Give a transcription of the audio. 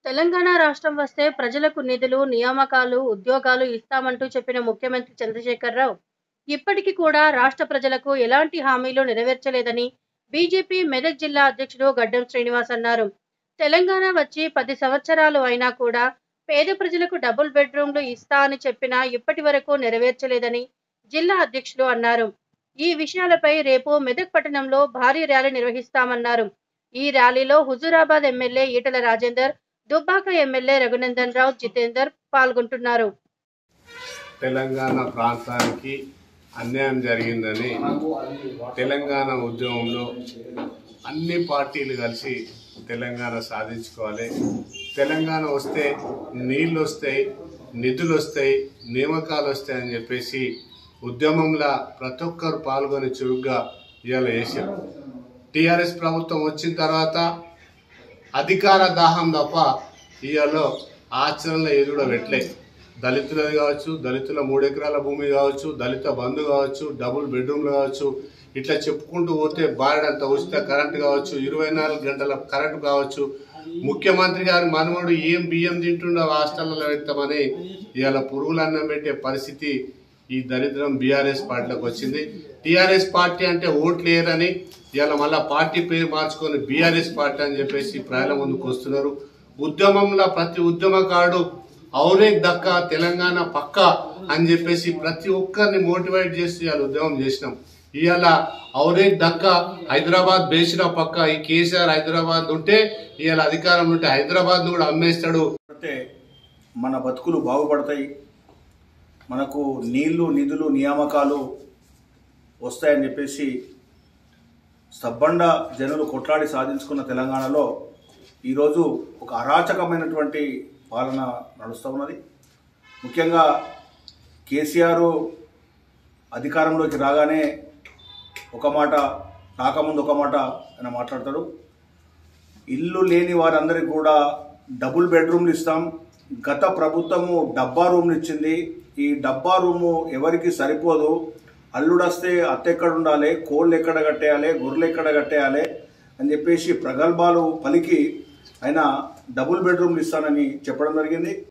తెలంగాణ రాష్ట్రం వస్తే ప్రజలకు నిధులు, నియామకాలు, ఉద్యోగాలు ఇస్తామంటూ చెప్పిన ముఖ్యమంత్రి చంద్రశేఖరరావు ఇప్పటికి కూడా రాష్ట్ర ప్రజలకు ఎలాంటి హామీలు నెరవేర్చలేదని బీజేపీ మెదక్ జిల్లా అధ్యక్షుడు గడ్డం శ్రీనివాస్ అన్నారు. తెలంగాణ వచ్చి పది సంవత్సరాలు అయినా కూడా పేద ప్రజలకు డబుల్ బెడ్రూమ్లు ఇస్తా అని చెప్పినా ఇప్పటి వరకు నెరవేర్చలేదని జిల్లా అధ్యక్షుడు అన్నారు. ఈ విషయాలపై రేపు మెదక్ పట్టణంలో భారీ ర్యాలీ నిర్వహిస్తామన్నారు. ఈ ర్యాలీలో హుజూరాబాద్ ఎమ్మెల్యే ఈటల రాజేందర్, దుబ్బాక ఎమ్మెల్యే రఘునందన్ రావు జితేందర్ పాల్గొంటున్నారు. తెలంగాణ ప్రాంతానికి అన్యాయం జరిగిందని తెలంగాణ ఉద్యమంలో అన్ని పార్టీలు కలిసి తెలంగాణ సాధించుకోవాలి తెలంగాణ వస్తే నీళ్ళు వస్తాయి నిధులు వస్తాయి నియామకాలు వస్తాయి అని చెప్పేసి ఉద్యమంలో ప్రతి ఒక్కరు పాల్గొని చురుగ్గా ఇవాళ వేసారు టీఆర్ఎస్ ప్రభుత్వం వచ్చిన తర్వాత అధికార దాహం తప్ప ఇవాళ ఆచరణలో ఏది కూడా పెట్టలే దళితులది కావచ్చు దళితుల మూడు ఎకరాల భూమి కావచ్చు దళిత బంధు కావచ్చు డబుల్ బెడ్రూమ్లు కావచ్చు ఇట్లా చెప్పుకుంటూ పోతే బారెడంత ఉచిత కరెంటు కావచ్చు ఇరవై నాలుగు గంటల కరెంటు కావచ్చు ముఖ్యమంత్రి గారి మనవడు ఏం బియ్యం తింటుండో హాస్టల్లో పెడతామని ఇవాళ పురుగులు అన్నం పెట్టే పరిస్థితి ఈ దరిద్రం బీఆర్ఎస్ పార్టీలోకి వచ్చింది టీఆర్ఎస్ పార్టీ అంటే ఓట్లు లేరని ఇవాళ మళ్ళా పార్టీ పేరు మార్చుకొని బీఆర్ఎస్ పార్టీ అని చెప్పేసి ప్రజల ముందుకు వస్తున్నారు ఉద్యమంలో ప్రతి ఉద్యమకారుడు ఔరేక్ దక్క తెలంగాణ పక్క అని చెప్పేసి ప్రతి ఒక్కరిని మోటివేట్ చేసి ఇవాళ ఉద్యమం చేసినాం ఇవాళ ఔరేక్ దక్క హైదరాబాద్ బేసిన పక్క ఈ కేసీఆర్ హైదరాబాద్ ఉంటే ఇవాళ అధికారం ఉంటే హైదరాబాద్ కూడా అమ్మేస్తాడు పడితే మన బతుకులు బాగుపడతాయి మనకు నీళ్లు నిధులు నియామకాలు వస్తాయని చెప్పేసి సబ్బండ జనులు కొట్లాడి సాధించుకున్న తెలంగాణలో ఈరోజు ఒక అరాచకమైనటువంటి పాలన నడుస్తూ ఉన్నది ముఖ్యంగా కేసీఆర్ అధికారంలోకి రాగానే ఒక మాట రాకముందు ఒక మాట ఆయన మాట్లాడతాడు ఇల్లు లేని వారందరికీ కూడా డబుల్ బెడ్రూమ్లు ఇస్తాం గత ప్రభుత్వము డబ్బా రూమ్లు ఇచ్చింది ఈ డబ్బా రూము ఎవరికి సరిపోదు అల్లుడొస్తే అత్త ఎక్కడ ఉండాలి కోళ్ళు ఎక్కడ కట్టేయాలి గొర్రెలు ఎక్కడ కట్టేయాలి అని చెప్పేసి ప్రగల్భాలు పలికి ఆయన డబుల్ బెడ్రూమ్లు ఇస్తానని చెప్పడం జరిగింది